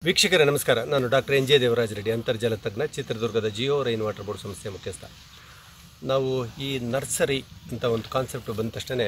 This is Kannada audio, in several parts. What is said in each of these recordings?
ವೀಕ್ಷಕರೇ ನಮಸ್ಕಾರ ನಾನು doctor N J Devaraj Reddy ಅಂತರ್ಜಲ ತಜ್ಞ ಚಿತ್ರದುರ್ಗದ ಜಿಯೋ ರೈನ್ ವಾಟರ್ ಬೋರ್ಡ್ ಸಂಸ್ಥೆಯ ಮುಖ್ಯಸ್ಥ ನಾವು ಈ ನರ್ಸರಿ ಅಂತ ಒಂದು ಕಾನ್ಸೆಪ್ಟ್ ಬಂದ ತಕ್ಷಣ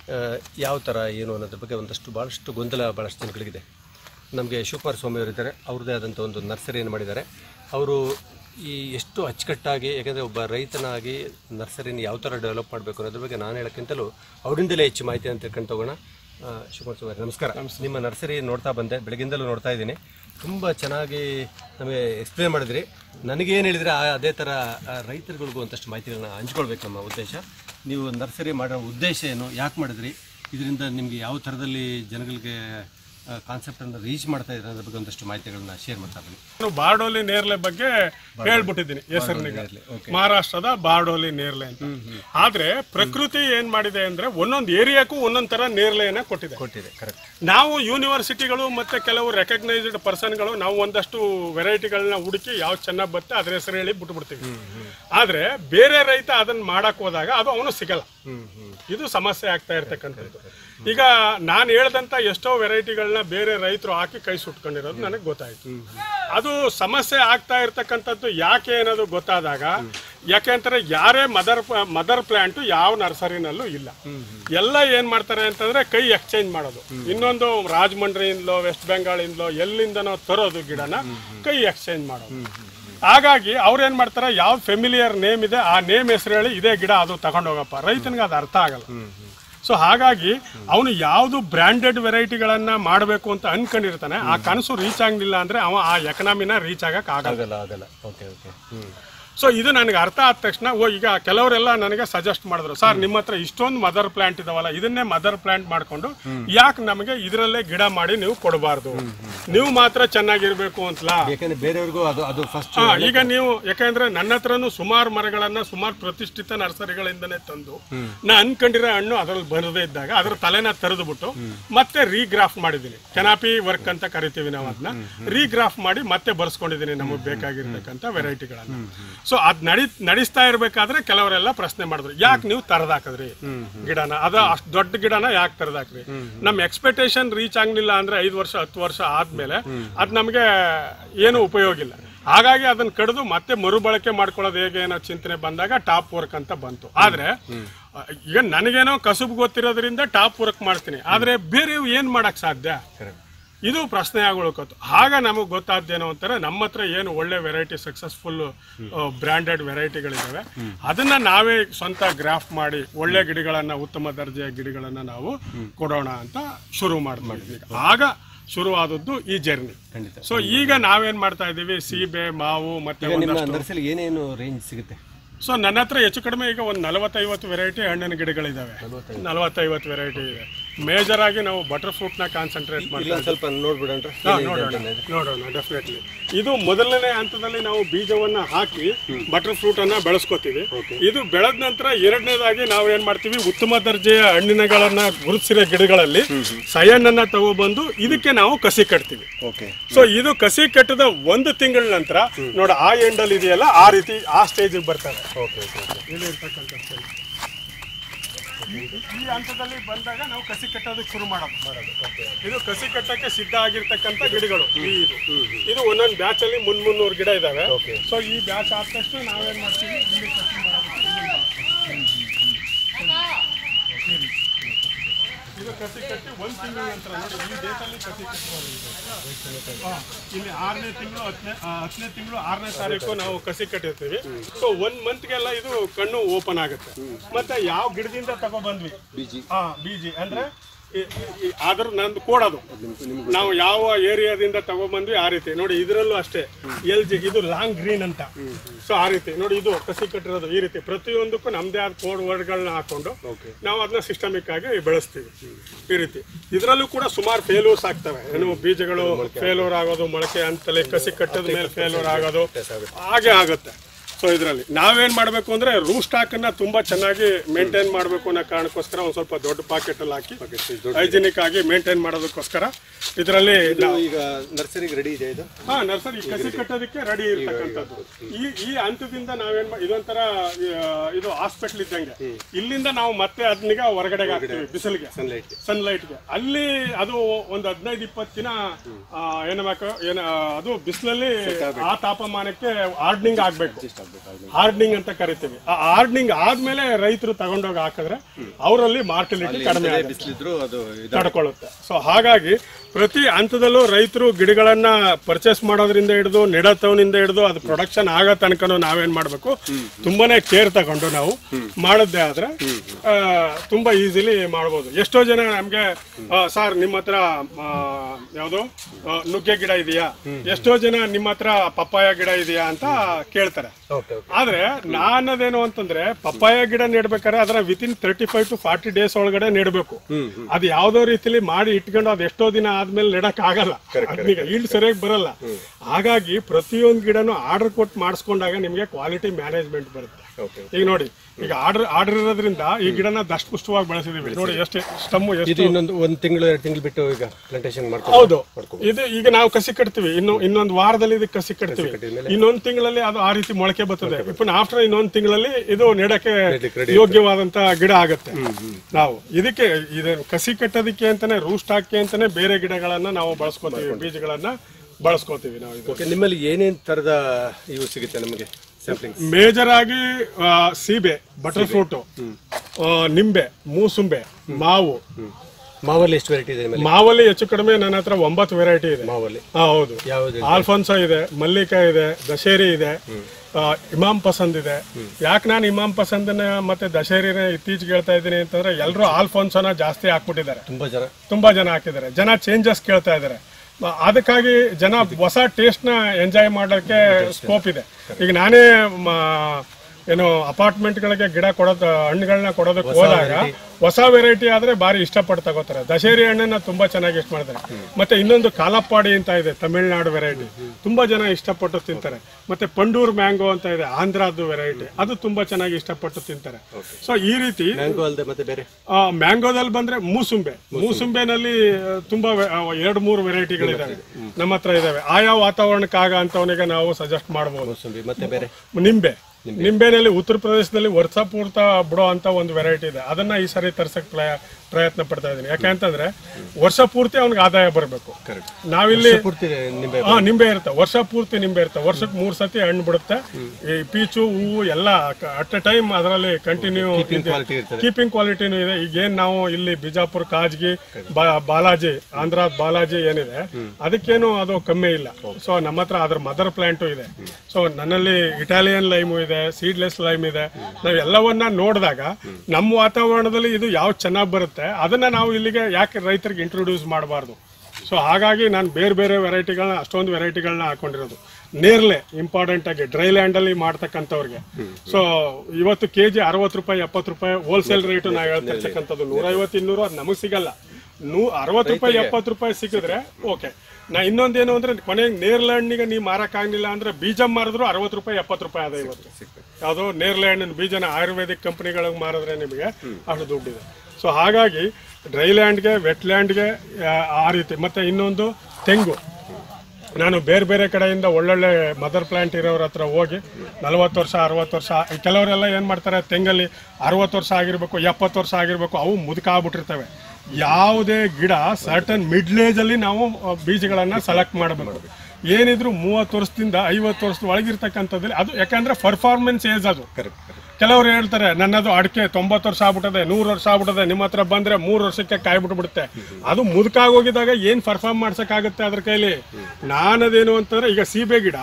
ಯಾವ ಥರ ಏನು ಅನ್ನೋದ್ರ ಬಗ್ಗೆ ಒಂದಷ್ಟು ಭಾಳಷ್ಟು ಗೊಂದಲ ಭಾಳಷ್ಟು ಜನಗಳಿಗಿದೆ ನಮಗೆ ಶಿವಕುಮಾರ ಸ್ವಾಮಿ ಅವರಿದ್ದಾರೆ ಅವ್ರದ್ದೇ ಆದಂಥ ಒಂದು ನರ್ಸರಿಯನ್ನು ಮಾಡಿದ್ದಾರೆ ಅವರು ಈ ಎಷ್ಟು ಅಚ್ಚುಕಟ್ಟಾಗಿ ಯಾಕಂದರೆ ಒಬ್ಬ ರೈತನಾಗಿ ನರ್ಸರಿನ ಯಾವ ಥರ ಡೆವಲಪ್ ಮಾಡಬೇಕು ಅನ್ನೋದ್ರ ಬಗ್ಗೆ ನಾನು ಹೇಳೋಕ್ಕಿಂತಲೂ ಅವರಿಂದಲೇ ಹೆಚ್ಚು ಮಾಹಿತಿ ಅಂತ ತಿಳ್ಕೊಂಡು ತಗೋಣ ಆ, ಶಿವಕುಮಾರ್ ಸ್ವಾಮಿ ಅವರೇ, ನಮಸ್ಕಾರ ನಿಮ್ಮ ನರ್ಸರಿ ನೋಡ್ತಾ ಬಂದೆ ಬೆಳಗಿಂದಲೂ ನೋಡ್ತಾ ಇದ್ದೀನಿ ತುಂಬ ಚೆನ್ನಾಗಿ ನಮಗೆ ಎಕ್ಸ್ಪ್ಲೇನ್ ಮಾಡಿದ್ರಿ ನನಗೇನು ಹೇಳಿದ್ರೆ ಆ- ಅದೇ ಥರ ಆ, ರೈತರುಗಳಿಗೂ ಒಂದಷ್ಟು ಮಾಹಿತಿಗಳನ್ನ ಹಂಚ್ಕೊಳ್ಬೇಕು ನಮ್ಮ ಉದ್ದೇಶ ನೀವು ನರ್ಸರಿ ಮಾಡೋ ಉದ್ದೇಶ ಏನು ಯಾಕೆ ಮಾಡಿದ್ರಿ ಇದರಿಂದ ನಿಮಗೆ ಯಾವ ಥರದಲ್ಲಿ ಜನಗಳಿಗೆ ಕಾನ್ಸೆಪ್ಟನ್ನು ರೀಚ್ ಮಾಡ್ತಾ ಇದ್ದಾರೆ ಅದ್ರ ಬಗ್ಗೆ ಒಂದಷ್ಟು ಮಾಹಿತಿಗಳನ್ನ ಶೇರ್ ಮಾಡ್ತಾ ಬನ್ನಿ ನಾನು ಬಾರ್ಡೋಲಿ ನೇರ್ಲೆ ಬಗ್ಗೆ ಹೇಳ್ಬಿಟ್ಟಿದ್ದೀನಿ ಹೆಸರಿನಿಗೆ ಮಹಾರಾಷ್ಟ್ರದ ಬಾರ್ಡೋಲಿ ನೇರ್ಲೆ ಅಂತ ಆದ್ರೆ ಪ್ರಕೃತಿ ಏನ್ ಮಾಡಿದೆ ಅಂದ್ರೆ ಒಂದೊಂದು ಏರಿಯಾಕ್ಕೂ ಒಂದೊಂದ್ ತರ ನೇರ್ಲೆಯನ್ನ ಕೊಟ್ಟಿದೆ ಕೊಟ್ಟಿದೆ ಕರೆಕ್ಟ್ ನಾವು ಯೂನಿವರ್ಸಿಟಿಗಳು ಮತ್ತೆ ಕೆಲವು ರೆಕಗ್ನೈಸ್ಡ್ ಪರ್ಸನ್ಗಳು ನಾವು ಒಂದಷ್ಟು ವೆರೈಟಿಗಳನ್ನ ಹುಡುಕಿ ಯಾವ ಚೆನ್ನಾಗಿ ಬರುತ್ತೆ ಅದ್ರ ಹೆಸರು ಹೇಳಿ ಬಿಟ್ಬಿಡ್ತೀವಿ ಆದ್ರೆ ಬೇರೆ ರೈತ ಅದನ್ನ ಮಾಡಕ್ ಹೋದಾಗ ಅದು ಅವನು ಸಿಗಲ್ಲ ಇದು ಸಮಸ್ಯೆ ಆಗ್ತಾ ಇರ್ತಕ್ಕಂಥದ್ದು ಈಗ ನಾನು ಹೇಳ್ದಂತ ಎಷ್ಟೋ ವೆರೈಟಿಗಳನ್ನ ಬೇರೆ ರೈತರು ಹಾಕಿ ಕೈ ಸುಟ್ಕೊಂಡಿರೋದು ನನಗೆ ಗೊತ್ತಾಯ್ತು ಅದು ಸಮಸ್ಯೆ ಆಗ್ತಾ ಇರ್ತಕ್ಕಂಥದ್ದು ಯಾಕೆ ಅನ್ನೋದು ಗೊತ್ತಾದಾಗ ಯಾಕೆಂತಾರೆ ಯಾರೇ ಮದರ್ ಮದರ್ ಪ್ಲಾಂಟ್ ಯಾವ ನರ್ಸರಿನಲ್ಲೂ ಇಲ್ಲ ಎಲ್ಲ ಏನ್ ಮಾಡ್ತಾರೆ ಅಂತಂದ್ರೆ ಕೈ ಎಕ್ಸ್ಚೇಂಜ್ ಮಾಡೋದು ಇನ್ನೊಂದು ರಾಜಮಂಡ್ರಿಯಿಂದಲೋ ವೆಸ್ಟ್ ಬೆಂಗಾಳಿಂದಲೋ ಎಲ್ಲಿಂದನೋ ತರೋದು ಗಿಡನ ಕೈ ಎಕ್ಸ್ಚೇಂಜ್ ಮಾಡೋದು ಹಾಗಾಗಿ ಅವ್ರು ಏನ್ ಮಾಡ್ತಾರೆ ಯಾವ ಫೆಮಿಲಿಯರ್ ನೇಮ್ ಇದೆ ಆ ನೇಮ್ ಹೆಸರು ಹೇಳಿ ಇದೇ ಗಿಡ ಅದು ತಗೊಂಡೋಗಪ್ಪ ರೈತನಿಗೆ ಅದು ಅರ್ಥ ಆಗಲ್ಲ ಸೊ ಹಾಗಾಗಿ ಅವನು ಯಾವುದು ಬ್ರ್ಯಾಂಡೆಡ್ ವೆರೈಟಿಗಳನ್ನ ಮಾಡಬೇಕು ಅಂತ ಅನ್ಕೊಂಡಿರ್ತಾನೆ ಆ ಕನಸು ರೀಚ್ ಆಗಲಿಲ್ಲ ಅಂದ್ರೆ ಅವ ಆ ಎಕನಾಮಿನ ರೀಚ್ ಆಗಕ್ ಆಗಲ್ಲ ಆಗಲ್ಲ ಆಗಲ್ಲ ಓಕೆ ಓಕೆ ಹ್ಞೂ ಸೊ ಇದು ನನಗೆ ಅರ್ಥ ಆದ ತಕ್ಷಣ ಓ ಈಗ ಕೆಲವರೆಲ್ಲ ನನಗೆ ಸಜೆಸ್ಟ್ ಮಾಡಿದ್ರು ಸರ್ ನಿಮ್ಮ ಹತ್ರ ಇಷ್ಟೊಂದು ಮದರ್ ಪ್ಲಾಂಟ್ ಇದಾವಲ್ಲ ಇದನ್ನೇ ಮದರ್ ಪ್ಲಾಂಟ್ ಮಾಡ್ಕೊಂಡು ಯಾಕೆ ನಮಗೆ ಇದರಲ್ಲೇ ಗಿಡ ಮಾಡಿ ನೀವು ಕೊಡಬಾರ್ದು ನೀವು ಮಾತ್ರ ಚೆನ್ನಾಗಿರ್ಬೇಕು ಅಂತಲಾ ಯಾಕಂದ್ರೆ ಬೇರೆಯವ್ರಿಗೂ ಅದು ಅದು ಫಸ್ಟ್ ಹಾ, ಈಗ ನೀವು ಯಾಕಂದ್ರೆ ನನ್ನ ಹತ್ರನು ಸುಮಾರು ಮರಗಳನ್ನ ಸುಮಾರು ಪ್ರತಿಷ್ಠಿತ ನರ್ಸರಿಗಳಿಂದನೇ ತಂದು ನಾ ಅನ್ಕೊಂಡಿರೋ ಹಣ್ಣು ಅದ್ರಲ್ಲಿ ಬರದೇ ಇದ್ದಾಗ ಅದ್ರ ತಲೆನ ತೆರೆದು ಬಿಟ್ಟು ಮತ್ತೆ ರೀಗ್ರಾಫ್ ಮಾಡಿದ್ದೀನಿ ಕೆನಾಪಿ ವರ್ಕ್ ಅಂತ ಕರಿತೀವಿ ನಾವು ಅದನ್ನ ರೀಗ್ರಾಫ್ ಮಾಡಿ ಮತ್ತೆ ಬರ್ಸ್ಕೊಂಡಿದ್ದೀನಿ ನಮಗೆ ಬೇಕಾಗಿರ್ತಕ್ಕಂಥ ವೆರೈಟಿಗಳನ್ನ ಸೊ ಅದ್ ನಡಿ ನಡೆಸ್ತಾ ಇರ್ಬೇಕಾದ್ರೆ ಕೆಲವರೆಲ್ಲ ಪ್ರಶ್ನೆ ಮಾಡಿದ್ರು ಯಾಕೆ ನೀವು ತರದಾಕದ್ರಿ ಗಿಡನ ಅದ ಅಷ್ಟ್ ದೊಡ್ಡ ಗಿಡನ ಯಾಕೆ ತರದಾಕ್ರಿ ನಮ್ ಎಕ್ಸ್ಪೆಕ್ಟೇಷನ್ ರೀಚ್ ಆಗ್ಲಿಲ್ಲ ಅಂದ್ರೆ ಐದು ವರ್ಷ ಹತ್ತು ವರ್ಷ ಆದ್ಮೇಲೆ ಅದ್ ನಮ್ಗೆ ಏನು ಉಪಯೋಗ ಇಲ್ಲ ಹಾಗಾಗಿ ಅದನ್ನ ಕಡಿದು ಮತ್ತೆ ಮರುಬಳಕೆ ಮಾಡ್ಕೊಳ್ಳೋದು ಹೇಗೆ ಅನ್ನೋ ಚಿಂತನೆ ಬಂದಾಗ ಟಾಪ್ ವರ್ಕ್ ಅಂತ ಬಂತು ಆದ್ರೆ ಈಗ ನನಗೇನೋ ಕಸುಬು ಗೊತ್ತಿರೋದ್ರಿಂದ ಟಾಪ್ ವರ್ಕ್ ಮಾಡ್ತೀನಿ ಆದ್ರೆ ಬೇರೆ ಏನ್ ಮಾಡಕ್ ಸಾಧ್ಯ ಇದು ಪ್ರಶ್ನೆ ಆಗೋಳ್ಕತ್ತು ಆಗ ನಮಗೆ ಗೊತ್ತಾದ್ದೇನು ಅಂತಾರೆ ನಮ್ಮ ಹತ್ರ ಏನು ಒಳ್ಳೆ ವೆರೈಟಿ ಸಕ್ಸಸ್ಫುಲ್ ಬ್ರ್ಯಾಂಡೆಡ್ ವೆರೈಟಿಗಳಿದಾವೆ ಅದನ್ನ ನಾವೇ ಸ್ವಂತ ಗ್ರಾಫ್ ಮಾಡಿ ಒಳ್ಳೆ ಗಿಡಗಳನ್ನ ಉತ್ತಮ ದರ್ಜೆಯ ಗಿಡಗಳನ್ನ ನಾವು ಕೊಡೋಣ ಅಂತ ಶುರು ಮಾಡಿದ್ವಿ ಆಗ ಶುರುವಾದದ್ದು ಈ ಜರ್ನಿ ಖಂಡಿತ ಸೊ ಈಗ ನಾವೇನ್ ಮಾಡ್ತಾ ಇದೀವಿ ಸೀಬೆ ಮಾವು ಮತ್ತೆ ಈಗ ನಿಮ್ಮ ಒಂದಷ್ಟು ನರ್ಸರಿ ಏನೇನು ರೇಂಜ್ ಸಿಗುತ್ತೆ ಸೊ ನನ್ನ ಹತ್ರ ಹೆಚ್ಚು ಕಡಿಮೆ ಈಗ ಒಂದು ನಲವತ್ತೈವತ್ತು ವೆರೈಟಿ ಹಣ್ಣಿನ ಗಿಡಗಳಿದಾವೆ ನಲವತ್ತೈವತ್ತು ವೆರೈಟಿ ಇದೆ ಮೇಜರ್ ಆಗಿ ನಾವು ಬಟರ್ ಫ್ರೂಟ್ ನ ಕಾನ್ಸಂಟ್ರೇಟ್ ಮಾಡ್ತೀವಿ ಇಲ್ಲ ಸ್ವಲ್ಪ ನೋಡ್ಬಿಡಣ್ರಿ ಹಾ, ನೋಡೋಣ ನೋಡೋಣ ಡೆಫಿನೆಟ್ಲಿ ಇದು ಮೊದಲನೇ ಹಂತದಲ್ಲಿ ನಾವು ಬೀಜವನ್ನ ಹಾಕಿ ಬಟರ್ ಫ್ರೂಟ್ ಅನ್ನ ಬೆಳೆಸ್ಕೋತೀವಿ ಇದು ಬೆಳೆದ ನಂತರ ಎರಡನೇದಾಗಿ ನಾವು ಏನ್ ಮಾಡ್ತೀವಿ ಉತ್ತಮ ದರ್ಜೆಯ ಹಣ್ಣಿನಗಳನ್ನ ಗುರುತಿಸಿರೋ ಗಿಡಗಳಲ್ಲಿ ಸಯಣ್ಣನ್ನ ತಗೊಬಂದು ಇದಕ್ಕೆ ನಾವು ಕಸಿ ಕಟ್ತೀವಿ ಓಕೆ ಸೊ ಇದು ಕಸಿ ಕಟ್ಟದ ಒಂದು ತಿಂಗಳ ನಂತರ ನೋಡ ಆ ಎಂಡಲ್ಲಿ ಇದೆಯಲ್ಲ ಆ ರೀತಿ ಆ ಸ್ಟೇಜಿಗೆ ಬರ್ತವೆ ಓಕೆ ಓಕೆ ಓಕೆ ಇಲ್ಲಿ ಇರ್ತಕ್ಕಂಥ stage. ಈ ಹಂತದಲ್ಲಿ ಬಂದಾಗ ನಾವು ಕಸಿ ಕಟ್ಟೋದಕ್ಕೆ ಶುರು ಮಾಡೋದು ಇದು ಕಸಿ ಕಟ್ಟಕ್ಕೆ ಸಿದ್ಧ ಆಗಿರ್ತಕ್ಕಂಥ ಗಿಡಗಳು ಈ ಇದು ಇದು ಒಂದೊಂದು ಬ್ಯಾಚ್ ಅಲ್ಲಿ ಮುನ್ ಮುನ್ನೂರು ಗಿಡ ಇದಾವೆ ಸೊ ಈ ಬ್ಯಾಚ್ ಆದ ತಕ್ಷಣ ನಾವೇನ್ ಮಾಡ್ತೀವಿ ಇಲ್ಲಿ ಕಸಿ ಮಾಡೋದಕ್ಕೆ ಇಲ್ಲಿ ಈ ರೀತಿ. ಇದು ಕಸಿ ಕಟ್ಟಿ ಒಂದು ತಿಂಗಳ ನಂತರ ನೋಡಿ ಈ ಡೇಟಲ್ಲಿ ಕಸಿ ಕಟ್ಟೋದು ಇದು. ಹಾ, ಇಲ್ಲಿ ಆರನೇ ತಿಂಗಳು ಹತ್ತನೇ ಹತ್ತನೇ ತಿಂಗಳು ಆರನೇ ತಾರೀಕು ನಾವು ಕಸಿ ಕಟ್ಟಿರ್ತೀವಿ ಸೊ ಒನ್ ಮಂತ್ಗೆಲ್ಲ ಇದು ಕಣ್ಣು ಓಪನ್ ಆಗುತ್ತೆ ಮತ್ತೆ ಯಾವ ಗಿಡದಿಂದ ತಗೊಬಂದ್ವಿ ಬೀಜಿ ಹಾ ಬೀಜಿ ಅಂದ್ರೆ ಈ- ಈ- ಈ ಅದ್ರ ನಂದು ಕೋಡೋದು ನಾವು ಯಾವ ಏರಿಯಾದಿಂದ ತಗೊಬಂದ್ವಿ ಆ ರೀತಿ ನೋಡಿ ಇದರಲ್ಲೂ ಅಷ್ಟೇ ಎಲ್ ಜಿ ಇದು ಲಾಂಗ್ ಗ್ರೀನ್ ಅಂತ ಸೊ ಆ ರೀತಿ ನೋಡಿ ಇದು ಕಸಿ ಕಟ್ಟಿರೋದು ಈ ರೀತಿ ಪ್ರತಿಯೊಂದಕ್ಕೂ ನಮ್ದೇ ಆದ ಕೋಡ್ ವರ್ಡ್ಗಳನ್ನ ಹಾಕೊಂಡು ನಾವು ಅದನ್ನ ಸಿಸ್ಟಮಿಕ್ ಆಗಿ ಬೆಳೆಸ್ತೀವಿ ಈ ರೀತಿ ಇದರಲ್ಲೂ ಕೂಡ ಸುಮಾರು ಫೇಲ್ಯೂರ್ಸ್ ಆಗ್ತವೆ ಏನು ಬೀಜಗಳು ಫೇಲ್ಯೂರ್ ಆಗೋದು ಮೊಳಕೆ ಅಂತಲೇ ಕಸಿ ಕಟ್ಟದ ಮೇಲೆ ಫೇಲ್ಯೂರ್ ಆಗೋದು ಹಾಗೆ ಆಗುತ್ತೆ ಸೊ ಇದರಲ್ಲಿ ನಾವೇನ್ ಮಾಡಬೇಕು ಅಂದ್ರೆ ರೂ ಸ್ಟಾಕ್ ಅನ್ನ ತುಂಬಾ ಚೆನ್ನಾಗಿ ಮೇಂಟೈನ್ ಮಾಡಬೇಕು ಅನ್ನೋ ಕಾರಣಕ್ಕೋಸ್ಕರ ಒಂದ್ ಸ್ವಲ್ಪ ದೊಡ್ಡ ಪಾಕೆಟ್ ಅಲ್ಲಿ ಹಾಕಿ ಹೈಜಿನಿಕ್ ಆಗಿ ಮೇಂಟೈನ್ ಮಾಡೋದಕ್ಕೋಸ್ಕರ ಇದರಲ್ಲಿ ಇದು ಈಗ ನರ್ಸರಿಗೆ ರೆಡಿ ಇದೆ ಇದು ಹಾ ನರ್ಸರಿ ಕಸಿ ಕಟ್ಟೋದಕ್ಕೆ ರೆಡಿ ಇರ್ತಕ್ಕಂಥದ್ದು ಈ ಈ ಹಂತದಿಂದ ನಾವೇನ್ ಮಾ- ಇದೊಂಥರ ಆ, ಇದು ಹಾಸ್ಪಿಟಲ್ ಇದ್ದಂಗೆ ಇಲ್ಲಿಂದ ನಾವು ಮತ್ತೆ ಅದನ್ನೀಗ ಹೊರಗಡೆಗೆ ಹಾಕ್ತೀವಿ ಬಿಸಿಲಿಗೆ ಸನ್ಲೈಟ್ ಸನ್ಲೈಟ್ಗೆ ಅಲ್ಲಿ ಅದು ಒಂದು ಹದಿನೈದು ಇಪ್ಪತ್ತು ದಿನ ಆ, ಏನಬೇಕು ಏನ ಅದು ಬಿಸಿಲಲ್ಲಿ ಆ ತಾಪಮಾನಕ್ಕೆ ಹಾರ್ಡ್ನಿಂಗ್ ಆಗ್ಬೇಕು ಹಾರ್ಡ್ನಿಂಗ್ ಅಂತ ಕರಿತೀವಿ ಆ ಹಾರ್ಡ್ನಿಂಗ್ ಆದ್ಮೇಲೆ ರೈತರು ತಗೊಂಡೋಗಿ ಹಾಕಿದ್ರೆ ಅವರಲ್ಲಿ ಮಾರ್ಟಿಲಿಟಿ ಕಡಿಮೆ ಆಗುತ್ತೆ ಬಿಸಿಲಿದ್ರು ಅದು ಇದು ತಡ್ಕೊಳ್ಳುತ್ತೆ ಸೊ ಹಾಗಾಗಿ ಪ್ರತಿ ಹಂತದಲ್ಲೂ ರೈತರು ಗಿಡಗಳನ್ನ ಪರ್ಚೇಸ್ ಮಾಡೋದ್ರಿಂದ ಹಿಡಿದು ನೆಡತವನಿಂದ ಹಿಡಿದು ಅದು ಪ್ರೊಡಕ್ಷನ್ ಆಗೋ ತನಕನೂ ನಾವೇನ್ ಮಾಡಬೇಕು ತುಂಬಾನೇ ಕೇರ್ ತಗೊಂಡು ನಾವು ಮಾಡದ್ದೇ ಆದ್ರೆ ಆ, ತುಂಬಾ ಈಸಿಲಿ ಮಾಡ್ಬೋದು ಎಷ್ಟೋ ಜನ ನಮ್ಗೆ ಸರ್ ನಿಮ್ಮ ಹತ್ರ ಆ, ಯಾವ್ದು ಆ, ನುಗ್ಗೆ ಗಿಡ ಇದೆಯಾ ಎಷ್ಟೋ ಜನ ನಿಮ್ಮ ಹತ್ರ ಪಪ್ಪಾಯ ಗಿಡ ಇದೆಯಾ ಅಂತ ಕೇಳ್ತಾರೆ ಓಕೆ ಓಕೆ ಆದ್ರೆ ನಾನದೇನು ಅಂತಂದ್ರೆ ಪಪ್ಪಾಯ ಗಿಡ ನೆಡ್ಬೇಕಾದ್ರೆ ಅದರ within thirty five to forty days ಒಳಗಡೆ ನೆಡ್ಬೇಕು ಅದು ಯಾವ್ದೋ ರೀತಿಲಿ ಮಾಡಿ ಇಟ್ಕೊಂಡು ಅದು ಎಷ್ಟೋ ದಿನ ಆದ್ಮೇಲೆ ನೆಡಕ್ ಆಗಲ್ಲ ಅದೀಗ ಈಲ್ಡ್ ಸರಿಯಾಗಿ ಬರಲ್ಲ ಹಾಗಾಗಿ ಪ್ರತಿಯೊಂದು ಗಿಡನು ಆರ್ಡರ್ ಕೊಟ್ಟು ಮಾಡಿಸ್ಕೊಂಡಾಗ ನಿಮ್ಗೆ ಕ್ವಾಲಿಟಿ ಮ್ಯಾನೇಜ್ಮೆಂಟ್ ಬರುತ್ತೆ ಓಕೆ ಈಗ ನೋಡಿ ಈಗ ಆರ್ಡರ್ ಆರ್ಡರ್ ಇರೋದ್ರಿಂದ ಈ ಗಿಡನ ದಷ್ಟಪುಷ್ಟವಾಗಿ ಬೆಳೆಸಿದೀವಿ ನೋಡಿ ಎಷ್ಟು ಸ್ಟಮ್ಮು ಎಷ್ಟು ಇದು ಇನ್ನೊಂದು ಒಂದು ತಿಂಗಳು ಎರಡು ತಿಂಗಳು ಬಿಟ್ಟು ಈಗ ಪ್ಲಾಂಟೇಶನ್ ಮಾಡ್ಕೊಂಡು ಹೌದು ಇದು ಈಗ ನಾವು ಕಸಿ ಕಟ್ತೀವಿ ಇನ್ನು ಇನ್ನೊಂದು ವಾರದಲ್ಲಿ ಇದಕ್ಕೆ ಕಸಿ ಕಟ್ತೀವಿ ಇನ್ನೊಂದು ತಿಂಗಳಲ್ಲಿ ಅದು ಆ ರೀತಿ ಮೊಳಕೆ ಬರ್ತದೆ ಇಪ್ಪ ಆಫ್ಟರ್ ಇನ್ನೊಂದು ತಿಂಗಳಲ್ಲಿ ಇದು ನೆಡಕ್ಕೆ ಯೋಗ್ಯವಾದಂತ ಗಿಡ ಆಗತ್ತೆ ನಾವು ಇದಕ್ಕೆ ಇದನ್ನ ಕಸಿ ಕಟ್ಟೋದಕ್ಕೆ ಅಂತಾನೆ ರೂಸ್ಟ್ ಹಾಕಿ ಅಂತಾನೆ ಬೇರೆ ಗಿಡಗಳನ್ನ ನಾವು ಬಳಸ್ಕೊತೀವಿ ಬೀಜಗಳನ್ನ ಬಳಸ್ಕೊತೀವಿ ನಾವು ಇದು ಓಕೆ ನಿಮ್ಮಲ್ಲಿ ಏನೇನು ಥರದ ಇವು ಸಿಗುತ್ತೆ ನಮಗೆ ಸ್ಯಾಂಪ್ಲಿಂಗ್ ಮೇಜರ್ ಆಗಿ ಆ, ಸೀಬೆ ಬಟರ್ ಫ್ರೂಟು ನಿಂಬೆ ಮೂಸುಂಬೆ ಮಾವು ಮಾವಲ್ಲಿ ಎಷ್ಟು ವೆರೈಟಿ ಇದೆ ನಿಮ್ಮಲ್ಲಿ ಮಾವಲ್ಲಿ ಹೆಚ್ಚು ಕಡಿಮೆ ನನ್ನ ಹತ್ರ ಒಂಬತ್ತು ವೆರೈಟಿ ಇದೆ ಮಾವಲ್ಲಿ ಹಾ, ಹೌದು ಯಾವುದು ಆಲ್ಫೋನ್ಸೋ ಇದೆ ಮಲ್ಲಿಕಾ ಇದೆ ದಶೇರಿ ಇದೆ ಆ, ಇಮಾಮ್ ಪಸಂದ್ ಇದೆ ಯಾಕೆ ನಾನು ಇಮಾಮ್ ಪಸಂದನ್ನ ಮತ್ತೆ ದಶೇರಿನ ಇತ್ತೀಚೆಗೆ ಹೇಳ್ತಾ ಇದ್ದೀನಿ ಅಂತಂದ್ರೆ ಎಲ್ಲರೂ ಆಲ್ಫೋನ್ಸೋನ ಜಾಸ್ತಿ ಹಾಕ್ಬಿಟ್ಟಿದ್ದಾರೆ ತುಂಬ ಜನ ತುಂಬಾ ಜನ ಹಾಕಿದ್ದಾರೆ ಜನ ಚೇಂಜಸ್ ಕೇಳ್ತಾ ಇದ್ದಾರೆ ಮ- ಅದಕ್ಕಾಗಿ ಜನ ಹೊಸ ಟೇಸ್ಟ್ ನ ಎಂಜಾಯ್ ಮಾಡೋಕ್ಕೆ ಸ್ಕೋಪ್ ಇದೆ ಈಗ ನಾನೇ ಮ- ಏನು ಅಪಾರ್ಟ್ಮೆಂಟ್ಗಳಿಗೆ ಗಿಡ ಕೊಡೋದು ಹಣ್ಣುಗಳನ್ನ ಕೊಡೋದಕ್ಕೆ ಹೋದಾಗ ಹೊಸ ವೆರೈಟಿ ಆದ್ರೆ ಭಾರಿ ಇಷ್ಟಪಟ್ಟು ತಗೋತಾರೆ ದಶೇರಿ ಹಣ್ಣನ್ನ ತುಂಬಾ ಚೆನ್ನಾಗಿ ಇಷ್ಟ ಮಾಡ್ತಾರೆ ಮತ್ತೆ ಇನ್ನೊಂದು ಕಾಲಪ್ಪಾಡಿ ಅಂತ ಇದೆ ತಮಿಳ್ನಾಡು ವೆರೈಟಿ ತುಂಬಾ ಜನ ಇಷ್ಟಪಟ್ಟು ತಿಂತಾರೆ ಮತ್ತೆ ಪಂಡೂರ್ ಮ್ಯಾಂಗೋ ಅಂತ ಇದೆ ಆಂಧ್ರದ್ದು ವೆರೈಟಿ ಅದು ತುಂಬಾ ಚೆನ್ನಾಗಿ ಇಷ್ಟಪಟ್ಟು ತಿಂತಾರೆ ಸೊ ಈ ರೀತಿ ಮ್ಯಾಂಗೋ ಅಲ್ಲದೆ ಮತ್ತೆ ಬೇರೆ ಆ, ಮ್ಯಾಂಗೋದಲ್ಲಿ ಬಂದ್ರೆ ಮೂಸುಂಬೆ ಮೂಸುಂಬೆನಲ್ಲಿ ಆ, ತುಂಬಾ ವೆ- ಆ, ಎರಡು ಮೂರು ವೆರೈಟಿಗಳಿದಾವೆ ನಮ್ಮ ಹತ್ರ ಇದಾವೆ ಆಯಾ ವಾತಾವರಣಕ್ಕಾಗ ಅಂತವನಿಗೆ ನಾವು ಸಜೆಸ್ಟ್ ಮಾಡಬಹುದು ಮೋಸಂಬಿ ಮತ್ತೆ ಬೇರೆ ನಿಂಬೆ ನಿಂಬೆನಲ್ಲಿ ಉತ್ತರ ಪ್ರದೇಶದಲ್ಲಿ ವರ್ಷ ಪೂರ್ತ ಬಿಡೋ ಅಂತ ಒಂದು ವೆರೈಟಿ ಇದೆ ಅದನ್ನ ಈ ಸಾರಿ ತರ್ಸಕ್ ಪ್ರಯ- ಪ್ರಯತ್ನ ಪಡ್ತಾ ಇದ್ದೀನಿ ಯಾಕೆಂತಂದ್ರೆ ವರ್ಷ ಪೂರ್ತಿ ಅವ್ನಿಗೆ ಆದಾಯ ಬರಬೇಕು ನಾವಿಲ್ಲಿ ಪೂರ್ತಿ ನಿಂಬೆ ಹಾ ನಿಂಬೆ ಇರುತ್ತೆ ವರ್ಷ ಪೂರ್ತಿ ನಿಂಬೆ ಇರುತ್ತೆ ವರ್ಷಕ್ಕೆ ಮೂರ್ ಸತಿ ಹಣ್ಣು ಬಿಡುತ್ತೆ ಈ ಪೀಚು ಹೂವು ಎಲ್ಲ ಅಟ್ ಎ ಟೈಮ್ ಅದರಲ್ಲಿ ಕಂಟಿನ್ಯೂ ಕ್ವಾಲಿಟಿ ಇರ್ತದೆ ಕೀಪಿಂಗ್ ಕ್ವಾಲಿಟಿನೂ ಇದೆ ಈಗ ಏನ್ ನಾವು ಇಲ್ಲಿ ಬಿಜಾಪುರ ಕಾಜ್ಗಿ ಬಾ- ಬಾಲಾಜಿ ಆಂಧ್ರ ಬಾಲಾಜಿ ಏನಿದೆ ಅದಕ್ಕೇನು ಅದು ಕಮ್ಮಿ ಇಲ್ಲ ಸೊ ನಮ್ಮ ಹತ್ರ ಅದ್ರ ಮದರ್ ಪ್ಲಾಂಟು ಇದೆ ಸೊ ನನ್ನಲ್ಲಿ ಇಟಾಲಿಯನ್ ಲೈಮು ಇದೆ ಸೀಡ್ಲೆಸ್ ಲೈಮ್ ಇದೆ ನಾವು ಎಲ್ಲವನ್ನ ನೋಡಿದಾಗ ನಮ್ಮ ವಾತಾವರಣದಲ್ಲಿ ಇದು ಯಾವ್ದು ಚೆನ್ನಾಗಿ ಬರುತ್ತೆ ಅದನ್ನ ನಾವು ಇಲ್ಲಿಗೆ ಯಾಕೆ ರೈತರಿಗೆ ಇಂಟ್ರೊಡ್ಯೂಸ್ ಮಾಡಬಾರ್ದು ಸೊ ಹಾಗಾಗಿ ನಾನು ಬೇರೆ ಬೇರೆ ವೆರೈಟಿಗಳನ್ನ ಅಷ್ಟೊಂದು ವೆರೈಟಿಗಳನ್ನ ಹಾಕೊಂಡಿರೋದು ನೇರ್ಲೆ ಇಂಪಾರ್ಟೆಂಟ್ ಆಗಿ ಡ್ರೈ ಲ್ಯಾಂಡ್ ಅಲ್ಲಿ ಮಾಡ್ತಕ್ಕಂಥವ್ರಿಗೆ ಸೊ ಇವತ್ತು ಕೆ ಜಿ ಅರವತ್ತು ರೂಪಾಯಿ ಎಪ್ಪತ್ತು ರೂಪಾಯಿ ಹೋಲ್ಸೇಲ್ ರೇಟ್ ನಾವು ಹೇಳ್ತಿರ್ತಕ್ಕಂಥದ್ದು ನೂರೈವತ್ತು ಇನ್ನೂರು ಅದು ನಮಗೆ ಸಿಗಲ್ಲ ನೂ ಅರವತ್ತು ರೂಪಾಯಿ ಎಪ್ಪತ್ತು ರೂಪಾಯಿ ಸಿಕ್ಕಿದ್ರೆ ಓಕೆ ನಾ ಇನ್ನೊಂದೇನು ಅಂದ್ರೆ ಕೊನೆಗೆ ನೇರ್ಲ್ಯಾಂಡ್ನಿಗೆ ನೀವು ಮಾರಕ್ಕಾಗಲಿಲ್ಲ ಅಂದ್ರೆ ಬೀಜ ಮಾರಿದ್ರು ಅರವತ್ತು ರೂಪಾಯಿ ಎಪ್ಪತ್ತು ರೂಪಾಯಿ ಅದ ಇವತ್ತು ಯಾವುದೋ ನೇರ್ಲ್ಯಾಂಡ್ ಬೀಜನ ಆಯುರ್ವೇದಿಕ್ ಕಂಪನಿಗಳಿಗೆ ಮಾರಿದ್ರೆ ನಿಮಗೆ ಅಷ್ಟು ದುಡ್ಡಿದೆ ಸೊ ಹಾಗಾಗಿ ಡ್ರೈ ಲ್ಯಾಂಡ್ಗೆ ವೆಟ್ ಲ್ಯಾಂಡ್ಗೆ ಆ ರೀತಿ ಮತ್ತೆ ಇನ್ನೊಂದು ತೆಂಗು ನಾನು ಬೇರೆ ಬೇರೆ ಕಡೆಯಿಂದ ಒಳ್ಳೊಳ್ಳೆ ಮದರ್ ಪ್ಲಾಂಟ್ ಇರೋರ ಹತ್ರ ಹೋಗಿ ನಲವತ್ತು ವರ್ಷ ಅರವತ್ತು ವರ್ಷ ಕೆಲವರೆಲ್ಲ ಏನು ಮಾಡ್ತಾರೆ ತೆಂಗಲ್ಲಿ ಅರವತ್ತು ವರ್ಷ ಆಗಿರ್ಬೇಕು ಎಪ್ಪತ್ತು ವರ್ಷ ಆಗಿರ್ಬೇಕು ಅವು ಮುದುಕಾಗ್ಬಿಟ್ಟಿರ್ತವೆ ಯಾವುದೇ ಗಿಡ ಸರ್ಟನ್ ಮಿಡ್ಲೇಜಲ್ಲಿ ನಾವು ಆ, ಬೀಜಗಳನ್ನ ಸೆಲೆಕ್ಟ್ ಮಾಡಬೇಕು ಏನಿದ್ರು ಮೂವತ್ತು ವರ್ಷದಿಂದ ಐವತ್ತು ವರ್ಷದ ಒಳಗಿರ್ತಕ್ಕಂಥದ್ದಲ್ಲಿ ಅದು ಯಾಕಂದ್ರೆ ಪರ್ಫಾರ್ಮೆನ್ಸ್ ಏಜ್ ಅದು ಕೆಲವರು ಹೇಳ್ತಾರೆ ನನ್ನದು ಅಡಿಕೆ ತೊಂಬತ್ತು ವರ್ಷ ಆಗ್ಬಿಟ್ಟದೆ ನೂರು ವರ್ಷ ಆಗ್ಬಿಟ್ಟದೆ ನಿಮ್ಮ ಹತ್ರ ಬಂದ್ರೆ ಮೂರು ವರ್ಷಕ್ಕೆ ಕಾಯ್ಬಿಟ್ಟು ಬಿಡುತ್ತೆ ಅದು ಮುದುಕಾಗೋಗಿದಾಗ ಏನ್ ಪರ್ಫಾರ್ಮ್ ಮಾಡ್ಸಕ್ಕಾಗುತ್ತೆ ಅದ್ರ ಕೈಲಿ ನಾನದೇನು ಅಂತಂದ್ರೆ ಈಗ ಸೀಬೆ ಗಿಡ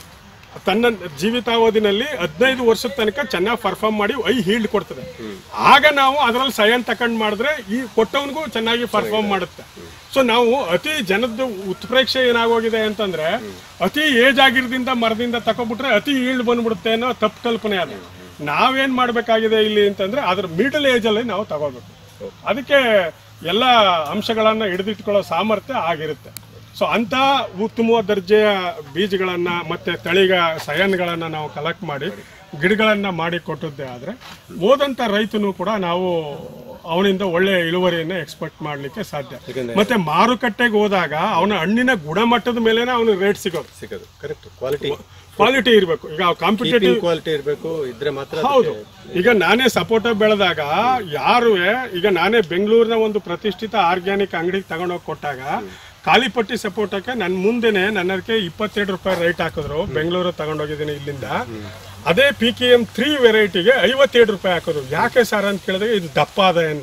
ತನ್ನ ಜೀವಿತಾವಧಿನಲ್ಲಿ ಹದಿನೈದು ವರ್ಷದ ತನಕ ಚೆನ್ನಾಗಿ ಪರ್ಫಾರ್ಮ್ ಮಾಡಿ ಐ ಹೀಲ್ಡ್ ಕೊಡ್ತದೆ ಆಗ ನಾವು ಅದರಲ್ಲಿ ಸಯನ್ ತಕೊಂಡ್ ಮಾಡಿದ್ರೆ ಈ ಕೊಟ್ಟವನಿಗೂ ಚೆನ್ನಾಗಿ ಪರ್ಫಾರ್ಮ್ ಮಾಡುತ್ತೆ ಸೊ ನಾವು ಅತಿ ಜನದ ಉತ್ಪ್ರೇಕ್ಷೆ ಏನಾಗೋಗಿದೆ ಅಂತಂದ್ರೆ ಅತಿ ಏಜ್ ಆಗಿರೋದ್ರಿಂದ ಮರದಿಂದ ತಕೊಬಿಟ್ರೆ ಅತಿ ಈಲ್ಡ್ ಬಂದ್ಬಿಡುತ್ತೆ ಅನ್ನೋ ತಪ್ಪು ಕಲ್ಪನೆ ಅದು ನಾವೇನ್ ಮಾಡ್ಬೇಕಾಗಿದೆ ಇಲ್ಲಿ ಅಂತಂದ್ರೆ ಅದ್ರ ಮಿಡಲ್ ಏಜ್ ಅಲ್ಲಿ ನಾವು ತಗೋಬೇಕು ಅದಕ್ಕೆ ಎಲ್ಲ ಅಂಶಗಳನ್ನ ಹಿಡಿದಿಟ್ಕೊಳ್ಳೋ ಸಾಮರ್ಥ್ಯ ಆಗಿರುತ್ತೆ ಸೊ ಅಂಥ ಉತ್ತಮ ದರ್ಜೆಯ ಬೀಜಗಳನ್ನು ಮತ್ತು ತಳಿಗ ಸಯನ್ಗಳನ್ನು ನಾವು ಕಲೆಕ್ಟ್ ಮಾಡಿ ಗಿಡಗಳನ್ನು ಮಾಡಿ ಕೊಟ್ಟದ್ದೇ ಆದರೆ ಹೋದಂಥ ರೈತನು ಕೂಡ ನಾವು ಅವನಿಂದ ಒಳ್ಳೆಯ ಇಳುವರಿಯನ್ನು ಎಕ್ಸ್ಪೆಕ್ಟ್ ಮಾಡಲಿಕ್ಕೆ ಸಾಧ್ಯ ಯಾಕಂದ್ರೆ- ಮತ್ತೆ ಮಾರುಕಟ್ಟೆಗೆ ಹೋದಾಗ ಅವನ ಹಣ್ಣಿನ ಗುಣಮಟ್ಟದ ಮೇಲೆನೇ ಅವನಿಗೆ ರೇಟ್ ಸಿಗೋದು ಸಿಗೋದು ಕರೆಕ್ಟ್ ಕ್ವಾಲಿಟಿ ಕ್ವಾಲಿಟಿ ಇರಬೇಕು ಈಗ ಕಾಂಪಿಟೇಟಿವ್ ಕ್ವಾಲಿಟಿ ಇರಬೇಕು ಇದ್ರೆ ಮಾತ್ರ ಹೌದು ಈಗ ನಾನೇ ಸಪೋಟ ಬೆಳೆದಾಗ ಯಾರು ಈಗ ನಾನೇ ಬೆಂಗಳೂರಿನ ಒಂದು ಪ್ರತಿಷ್ಠಿತ ಆರ್ಗ್ಯಾನಿಕ್ ಅಂಗಡಿಗೆ ತಗೊಂಡೋಗಿ ಕೊಟ್ಟಾಗ ಕಾಲಿಪಟ್ಟಿ ಸಪೋಟಕ್ಕೆ ನನ್ನ ಮುಂದೆನೆ ನನ್ನದಕ್ಕೆ ಇಪ್ಪತ್ತೆರಡು ರೂಪಾಯಿ ರೈಟ್ ಹಾಕಿದ್ರು ಬೆಂಗಳೂರು ತಗೊಂಡೋಗಿದ್ದೀನಿ ಇಲ್ಲಿಂದ ಅದೇ ಪಿ ಕೆ ಎಂ ತ್ರೀ ವೆರೈಟಿಗೆ ಐವತ್ತೇಳು ರೂಪಾಯಿ ಹಾಕಿದ್ರು ಯಾಕೆ ಸರ್ ಅಂತ ಕೇಳಿದಾಗ ಇದು ದಪ್ಪ ಆದಾಯನ್ನ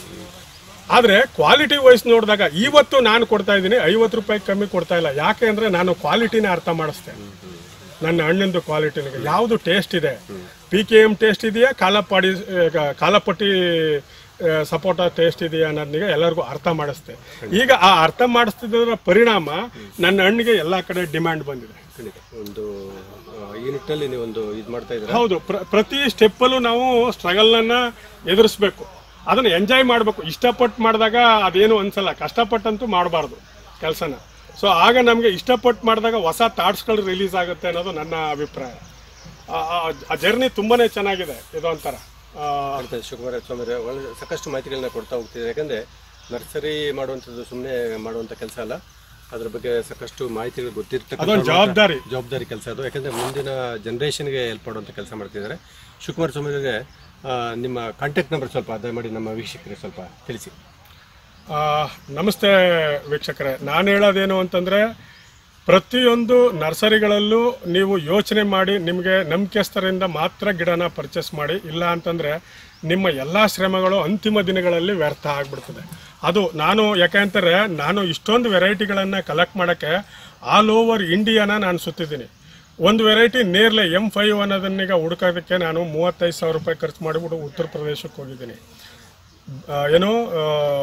ಆದ್ರೆ ಕ್ವಾಲಿಟಿ ವೈಸ್ ನೋಡಿದಾಗ ಇವತ್ತು ನಾನು ಕೊಡ್ತಾ ಇದ್ದೀನಿ ಐವತ್ತು ರೂಪಾಯಿ ಕಮ್ಮಿ ಕೊಡ್ತಾ ಇಲ್ಲ ಯಾಕೆ ಅಂದ್ರೆ ನಾನು ಕ್ವಾಲಿಟಿನ ಅರ್ಥ ಮಾಡಿಸ್ತೆ ನನ್ನ ಹಣ್ಣಿಂದು ಕ್ವಾಲಿಟಿನಿಗೆ ಯಾವುದು ಟೇಸ್ಟ್ ಇದೆ ಪಿ ಕೆ ಎಮ್ ಟೇಸ್ಟ್ ಇದೆಯಾ ಕಾಲಪಾಡಿ ಆ, ಕಾಲಪಟ್ಟಿ ಸಪೋಟ ಟೇಸ್ಟ್ ಇದೆಯಾ ಅನ್ನೋದನಿಗೆ ಎಲ್ಲರಿಗೂ ಅರ್ಥ ಮಾಡಿಸ್ತೆ ಈಗ ಆ ಅರ್ಥ ಮಾಡಿಸ್ತಿದ್ದರ ಪರಿಣಾಮ ನನ್ನ ಹಣ್ಣಿಗೆ ಎಲ್ಲ ಕಡೆ ಡಿಮ್ಯಾಂಡ್ ಬಂದಿದೆ ಖಂಡಿತ ಒಂದು ಆ, ಈ ನಿಟ್ಟಿನಲ್ಲಿ ನೀವು ಒಂದು ಇದು ಮಾಡ್ತಾ ಇದ್ದೀರಾ ಹೌದು ಪ್ರ- ಪ್ರತಿ ಸ್ಟೆಪ್ಪಲ್ಲೂ ನಾವು ಸ್ಟ್ರಗಲ್ನ ಎದುರಿಸ್ಬೇಕು ಅದನ್ನ ಎಂಜಾಯ್ ಮಾಡಬೇಕು ಇಷ್ಟಪಟ್ಟು ಮಾಡಿದಾಗ ಅದೇನು ಅನ್ಸಲ್ಲ ಕಷ್ಟಪಟ್ಟಂತೂ ಮಾಡಬಾರ್ದು ಕೆಲಸನ ಸೊ ಆಗ ನಮಗೆ ಇಷ್ಟಪಟ್ಟು ಮಾಡಿದಾಗ ಹೊಸ ಥಾಟ್ಸ್ಗಳು ರಿಲೀಸ್ ಆಗುತ್ತೆ ಅನ್ನೋದು ನನ್ನ ಅಭಿಪ್ರಾಯ ಆ- ಆ- ಆ ಜರ್ನಿ ತುಂಬಾನೇ ಚೆನ್ನಾಗಿದೆ ಇದೊಂಥರ ಆ, ಅಂತ ಶಿವಕುಮಾರ ಸ್ವಾಮಿ ಅವರೇ, ಒಳ್ಳೆ ಸಾಕಷ್ಟು ಮಾಹಿತಿಗಳನ್ನ ಕೊಡ್ತಾ ಹೋಗ್ತಿದ್ದಾರೆ ಯಾಕಂದ್ರೆ ನರ್ಸರಿ ಮಾಡುವಂಥದ್ದು ಸುಮ್ಮನೆ ಮಾಡುವಂಥ ಕೆಲಸ ಅಲ್ಲ ಅದ್ರ ಬಗ್ಗೆ ಸಾಕಷ್ಟು ಮಾಹಿತಿಗಳು ಗೊತ್ತಿರ್ತಕ್ಕಂಥ ಅದೊಂದು ಜವಾಬ್ದಾರಿ ಜವಾಬ್ದಾರಿ ಕೆಲಸ ಅದು ಯಾಕಂದ್ರೆ ಮುಂದಿನ ಜನರೇಷನ್ಗೆ ಹೆಲ್ಪ್ ಮಾಡುವಂಥ ಕೆಲಸ ಮಾಡ್ತಿದ್ದಾರೆ ಶಿವಕುಮಾರ ಸ್ವಾಮಿ ಅವರಿಗೆ ಆ, ನಿಮ್ಮ ಕಾಂಟ್ಯಾಕ್ಟ್ ನಂಬರ್ ಸ್ವಲ್ಪ ದಯಮಾಡಿ ನಮ್ಮ ವೀಕ್ಷಕರಿಗೆ ಸ್ವಲ್ಪ ತಿಳಿಸಿ ಆ, ನಮಸ್ತೆ ವೀಕ್ಷಕರೇ ನಾನು ಹೇಳೋದೇನು ಅಂತಂದರೆ ಪ್ರತಿಯೊಂದು ನರ್ಸರಿಗಳಲ್ಲೂ ನೀವು ಯೋಚನೆ ಮಾಡಿ ನಿಮಗೆ ನಂಬಿಕೆಸ್ತರಿಂದ ಮಾತ್ರ ಗಿಡನ ಪರ್ಚೇಸ್ ಮಾಡಿ ಇಲ್ಲ ಅಂತಂದರೆ ನಿಮ್ಮ ಎಲ್ಲ ಶ್ರಮಗಳು ಅಂತಿಮ ದಿನಗಳಲ್ಲಿ ವ್ಯರ್ಥ ಆಗಿಬಿಡ್ತದೆ ಅದು ನಾನು ಯಾಕೆಂತಾರೆ ನಾನು ಇಷ್ಟೊಂದು ವೆರೈಟಿಗಳನ್ನು ಕಲೆಕ್ಟ್ ಮಾಡೋಕ್ಕೆ ಆಲ್ ಓವರ್ ಇಂಡಿಯಾನ ನಾನು ಸುತ್ತಿದ್ದೀನಿ ಒಂದು ವೆರೈಟಿ ನೇರ್ಲೆ ಎಮ್ ಫೈವ್ ಅನ್ನೋದನ್ನೀಗ ಹುಡುಕೋದಕ್ಕೆ ನಾನು ಮೂವತ್ತೈದು ಸಾವಿರ ರೂಪಾಯಿ ಖರ್ಚು ಮಾಡಿಬಿಟ್ಟು ಉತ್ತರ ಪ್ರದೇಶಕ್ಕೆ ಹೋಗಿದ್ದೀನಿ ಆ, ಏನು ಆ,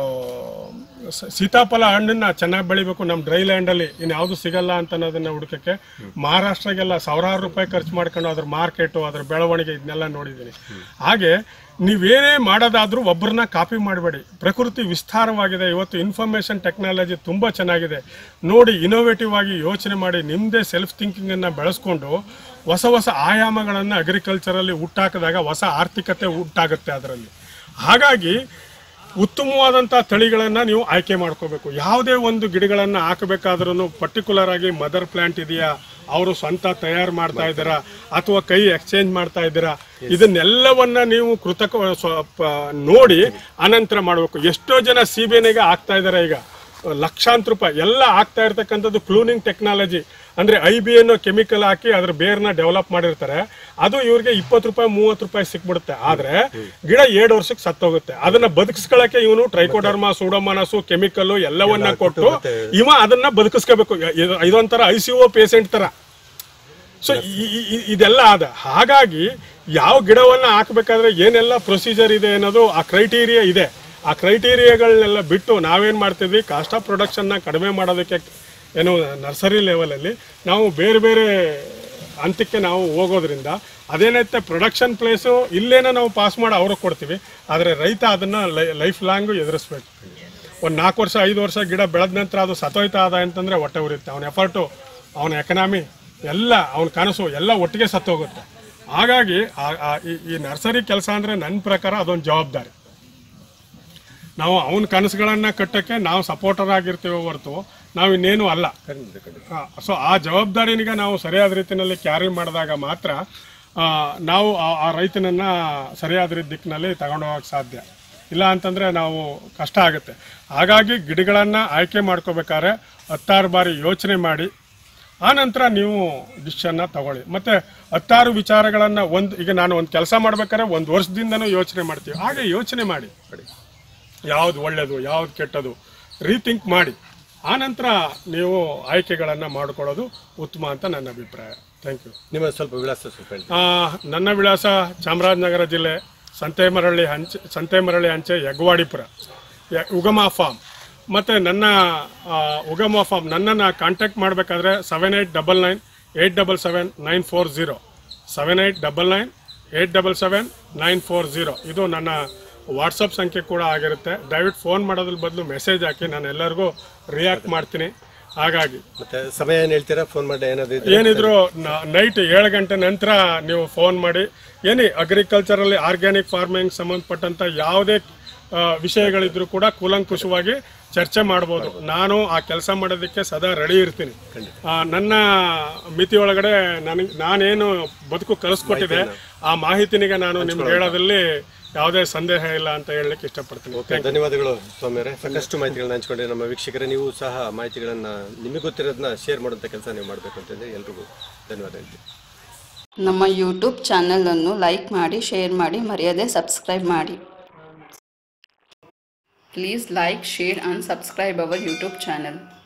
ಸ- ಸೀತಾಫಲ ಹಣ್ಣನ್ನ ಚೆನ್ನಾಗಿ ಬೆಳಿಬೇಕು ನಮ್ಮ ಡ್ರೈ ಲ್ಯಾಂಡಲ್ಲಿ ಇನ್ಯಾವುದು ಸಿಗಲ್ಲ ಅಂತ ಅನ್ನೋದನ್ನ ಹುಡುಕಕ್ಕೆ ಮಹಾರಾಷ್ಟ್ರಗೆಲ್ಲ ಸಾವಿರಾರು ರೂಪಾಯಿ ಖರ್ಚು ಮಾಡ್ಕೊಂಡು ಅದ್ರ ಮಾರ್ಕೆಟು ಅದ್ರ ಬೆಳವಣಿಗೆ ಇದನ್ನೆಲ್ಲ ನೋಡಿದ್ದೀನಿ ಹಾಗೆ ನೀವೇನೇ ಮಾಡೋದಾದ್ರೂ ಒಬ್ಬರನ್ನ ಕಾಪಿ ಮಾಡಬೇಡಿ ಪ್ರಕೃತಿ ವಿಸ್ತಾರವಾಗಿದೆ ಇವತ್ತು ಇನ್ಫಾರ್ಮೇಷನ್ ಟೆಕ್ನಾಲಜಿ ತುಂಬ ಚೆನ್ನಾಗಿದೆ ನೋಡಿ ಇನೋವೇಟಿವ್ ಆಗಿ ಯೋಚನೆ ಮಾಡಿ ನಿಮ್ಮದೇ ಸೆಲ್ಫ್ ಥಿಂಕಿಂಗನ್ನು ಬೆಳೆಸ್ಕೊಂಡು ಹೊಸ ಹೊಸ ಆಯಾಮಗಳನ್ನು ಅಗ್ರಿಕಲ್ಚರಲ್ಲಿ ಹುಟ್ಟಾಕಿದಾಗ ಹೊಸ ಆರ್ಥಿಕತೆ ಹುಟ್ಟಾಗುತ್ತೆ ಅದರಲ್ಲಿ ಹಾಗಾಗಿ ಉತ್ತಮವಾದಂಥ ತಳಿಗಳನ್ನು ನೀವು ಆಯ್ಕೆ ಮಾಡ್ಕೋಬೇಕು ಯಾವುದೇ ಒಂದು ಗಿಡಗಳನ್ನು ಹಾಕಬೇಕಾದ್ರೂ ಪರ್ಟಿಕ್ಯುಲರ್ ಆಗಿ ಮದರ್ ಪ್ಲಾಂಟ್ ಇದೆಯಾ ಅವರು ಸ್ವಂತ ತಯಾರು ಮಾಡ್ತಾ ಇದ್ದಾರಾ ಅಥವಾ ಕೈ ಎಕ್ಸ್ಚೇಂಜ್ ಮಾಡ್ತಾ ಇದ್ದೀರಾ ಇದನ್ನೆಲ್ಲವನ್ನ ನೀವು ಕೃತಕ ಸ್ವಲ್ಪ ನೋಡಿ ಅನಂತರ ಮಾಡಬೇಕು ಎಷ್ಟೋ ಜನ ಸೀಬೆನೆಗೆ ಆಗ್ತಾ ಇದ್ದಾರೆ ಈಗ ಲಕ್ಷಾಂತರ ರೂಪಾಯಿ ಎಲ್ಲ ಆಗ್ತಾ ಇರ್ತಕ್ಕಂಥದ್ದು ಕ್ಲೂನಿಂಗ್ ಟೆಕ್ನಾಲಜಿ ಅಂದ್ರೆ ಐ ಬಿ ಅನ್ನೋ ಕೆಮಿಕಲ್ ಹಾಕಿ ಅದ್ರ ಬೇರ್ನ ಡೆವಲಪ್ ಮಾಡಿರ್ತಾರೆ ಅದು ಇವ್ರಿಗೆ ಇಪ್ಪತ್ತು ರೂಪಾಯಿ ಮೂವತ್ತು ರೂಪಾಯಿ ಸಿಕ್ಬಿಡುತ್ತೆ ಆದ್ರೆ ಗಿಡ ಎರಡು ವರ್ಷಕ್ಕೆ ಸತ್ತೋಗುತ್ತೆ ಅದನ್ನ ಬದುಕಿಸ್ಕೊಳಕ್ಕೆ ಇವನು ಟ್ರೈಕೋಡರ್ಮಾ ಸೂಡೋಮಾನಸು ಕೆಮಿಕಲ್ ಎಲ್ಲವನ್ನ ಕೊಟ್ಟು ಇವ ಅದನ್ನ ಬದುಕಿಸ್ಕೋಬೇಕು ಇದು- ಇದೊಂಥರ ಐ ಸಿ ಒ ಪೇಷಂಟ್ ತರ ಸೊ ಇದೆಲ್ಲ ಆದ ಹಾಗಾಗಿ ಯಾವ ಗಿಡವನ್ನ ಹಾಕಬೇಕಾದ್ರೆ ಏನೆಲ್ಲ ಪ್ರೊಸೀಜರ್ ಇದೆ ಅನ್ನೋದು ಆ ಕ್ರೈಟೀರಿಯಾ ಇದೆ ಆ ಕ್ರೈಟೀರಿಯಾಗಳನ್ನೆಲ್ಲ ಬಿಟ್ಟು ನಾವೇನು ಮಾಡ್ತಿದ್ವಿ ಕಾಸ್ಟ್ ಆಫ್ ಪ್ರೊಡಕ್ಷನ್ನ ಕಡಿಮೆ ಮಾಡೋದಕ್ಕೆ ಏನು ನರ್ಸರಿ ಲೆವೆಲಲ್ಲಿ ನಾವು ಬೇರೆ ಬೇರೆ ಹಂತಕ್ಕೆ ನಾವು ಹೋಗೋದ್ರಿಂದ ಅದೇನೈತೆ ಪ್ರೊಡಕ್ಷನ್ ಪ್ಲೇಸು ಇಲ್ಲೇನೋ ನಾವು ಪಾಸ್ ಮಾಡಿ ಅವ್ರಿಗೆ ಕೊಡ್ತೀವಿ ಆದರೆ ರೈತ ಅದನ್ನು ಲೈಫ್ ಲಾಂಗು ಎದುರಿಸ್ಬೇಕು ಒಂದು ನಾಲ್ಕು ವರ್ಷ ಐದು ವರ್ಷ ಗಿಡ ಬೆಳೆದ ನಂತರ ಅದು ಸತೋಯ್ತಾ ಅದ ಅಂತಂದರೆ ಹೊಟ್ಟೆ ಉರಿಯುತ್ತೆ ಅವನ ಎಫರ್ಟು ಅವನ ಎಕನಾಮಿ ಎಲ್ಲ ಅವನ ಕನಸು ಎಲ್ಲ ಒಟ್ಟಿಗೆ ಸತ್ತೋಗುತ್ತೆ ಹಾಗಾಗಿ ಆ- ಆ- ಈ- ಈ ನರ್ಸರಿ ಕೆಲಸ ಅಂದರೆ ನನ್ನ ಪ್ರಕಾರ ಅದೊಂದು ಜವಾಬ್ದಾರಿ ನಾವು ಅವನ ಕನಸುಗಳನ್ನು ಕಟ್ಟಕ್ಕೆ ನಾವು ಸಪೋರ್ಟರ್ ಆಗಿರ್ತೀವಿ ಹೊರತು ನಾವು ಇನ್ನೇನು ಅಲ್ಲ ಖಂಡಿತ ಖಂಡಿತ ಸೊ ಆ ಜವಾಬ್ದಾರಿನಿಗೆ ನಾವು ಸರಿಯಾದ ರೀತಿಯಲ್ಲಿ ಕ್ಯಾರಿ ಮಾಡಿದಾಗ ಮಾತ್ರ ಆ, ನಾವು ಆ- ಆ ರೈತನನ್ನ ಸರಿಯಾದ ರೀತಿ ದಿಕ್ಕಿನಲ್ಲಿ ತಗೊಂಡೋಗಕ್ಕೆ ಸಾಧ್ಯ ಇಲ್ಲ ಅಂತಂದರೆ ನಾವು ಕಷ್ಟ ಆಗುತ್ತೆ ಹಾಗಾಗಿ ಗಿಡಗಳನ್ನು ಆಯ್ಕೆ ಮಾಡ್ಕೋಬೇಕಾದ್ರೆ ಹತ್ತಾರು ಬಾರಿ ಯೋಚನೆ ಮಾಡಿ ಆ ನಂತರ ನೀವು ಡಿಸಿಷನ್ನ ತಗೊಳ್ಳಿ ಮತ್ತು ಹತ್ತಾರು ವಿಚಾರಗಳನ್ನು ಒಂದು ಈಗ ನಾನು ಒಂದು ಕೆಲಸ ಮಾಡ್ಬೇಕಾದ್ರೆ ಒಂದು ವರ್ಷದಿಂದನೂ ಯೋಚನೆ ಮಾಡ್ತೀವಿ ಹಾಗೆ ಯೋಚನೆ ಮಾಡಿ ಯಾವ್ದು ಒಳ್ಳೆಯದು ಯಾವ್ದು ಕೆಟ್ಟದು ರೀಥಿಂಕ್ ಮಾಡಿ ಆನಂತರ ನೀವು ಆಯ್ಕೆಗಳನ್ನು ಮಾಡಿಕೊಳ್ಳೋದು ಉತ್ತಮ ಅಂತ ನನ್ನ ಅಭಿಪ್ರಾಯ ಥ್ಯಾಂಕ್ ಯು ನಿಮ್ಮ ಸ್ವಲ್ಪ ವಿಳಾಸ ಸ್ವಲ್ಪ ಹೇಳಿ ನನ್ನ ವಿಳಾಸ ಚಾಮರಾಜನಗರ ಜಿಲ್ಲೆ ಸಂತೆಮರಳ್ಳಿ ಹಂಚೆ ಸಂತೆಮರಳ್ಳಿ ಅಂಚೆ ಯಗ್ವಾಡಿಪುರ ಯ- ಉಗಮ ಫಾರ್ಮ್ ಮತ್ತು ನನ್ನ ಆ, ಉಗಮ ಫಾರ್ಮ್ ನನ್ನನ್ನು ಕಾಂಟ್ಯಾಕ್ಟ್ ಮಾಡಬೇಕಾದ್ರೆ seven eight double nine eight double seven nine four zero seven eight double nine eight double seven nine four zero ಇದು ನನ್ನ ವಾಟ್ಸಪ್ ಸಂಖ್ಯೆ ಕೂಡ ಆಗಿರುತ್ತೆ ದಯವಿಟ್ಟು ಫೋನ್ ಮಾಡೋದ್ರ ಬದಲು ಮೆಸೇಜ್ ಹಾಕಿ ನಾನು ಎಲ್ಲರಿಗೂ ರಿಯಾಕ್ಟ್ ಮಾಡ್ತೀನಿ ಹಾಗಾಗಿ ಮತ್ತೆ ಸಮಯ ಏನು ಹೇಳ್ತೀರಾ ಫೋನ್ ಮಾಡಿ ಏನಾದ್ರು ಇದ್ರೆ ಏನಿದ್ರು ನೈಟ್ ಏಳು ಗಂಟೆ ನಂತರ ನೀವು ಫೋನ್ ಮಾಡಿ ಏನಿ ಅಗ್ರಿಕಲ್ಚರಲ್ಲಿ ಆರ್ಗ್ಯಾನಿಕ್ ಫಾರ್ಮಿಂಗ್ ಸಂಬಂಧಪಟ್ಟಂತ ಯಾವುದೇ ಆ, ವಿಷಯಗಳಿದ್ರು ಕೂಡ ಕೂಲಂಕುಷವಾಗಿ ಚರ್ಚೆ ಮಾಡ್ಬೋದು ನಾನು ಆ ಕೆಲಸ ಮಾಡೋದಕ್ಕೆ ಸದಾ ರೆಡಿ ಇರ್ತೀನಿ ಆ, ನನ್ನ ಮಿತಿ ಒಳಗಡೆ ನನಗೆ ನಾನೇನು ಬದುಕು ಕಲಿಸ್ಕೊಟ್ಟಿದೆ ಆ ಮಾಹಿತಿನಿಗೆ ನಾನು ನಿಮ್ಗೆ ಹೇಳೋದ್ರಲ್ಲಿ ಯಾವುದೇ ಸಂದೇಹ ಇಲ್ಲ ಅಂತ ಹೇಳಲಿಕ್ಕೆ ಇಷ್ಟಪಡ್ತೀನಿ ಓಕೆ ಧನ್ಯವಾದಗಳು ಸ್ವಾಮಿಯವರೇ ಸಾಕಷ್ಟು ಮಾಹಿತಿಗಳನ್ನ ಹಂಚ್ಕೊಂಡ್ರೆ ನಮ್ಮ ವೀಕ್ಷಕರೇ ನೀವು ಸಹ ಮಾಹಿತಿಗಳನ್ನ ನಿಮಗೆ ಗೊತ್ತಿರೋದನ್ನ ಶೇರ್ ಮಾಡುವಂಥ ಕೆಲಸ ನೀವು ಮಾಡಬೇಕು ಅಂತಂದ್ರೆ ಎಲ್ರಿಗೂ ಧನ್ಯವಾದ ಹೇಳ್ತೀನಿ ನಮ್ಮ ಯೂಟ್ಯೂಬ್ ಚಾನಲನ್ನು ಲೈಕ್ ಮಾಡಿ ಶೇರ್ ಮಾಡಿ ಮರೆಯದೆ ಸಬ್ಸ್ಕ್ರೈಬ್ ಮಾಡಿ please like share and subscribe our YouTube channel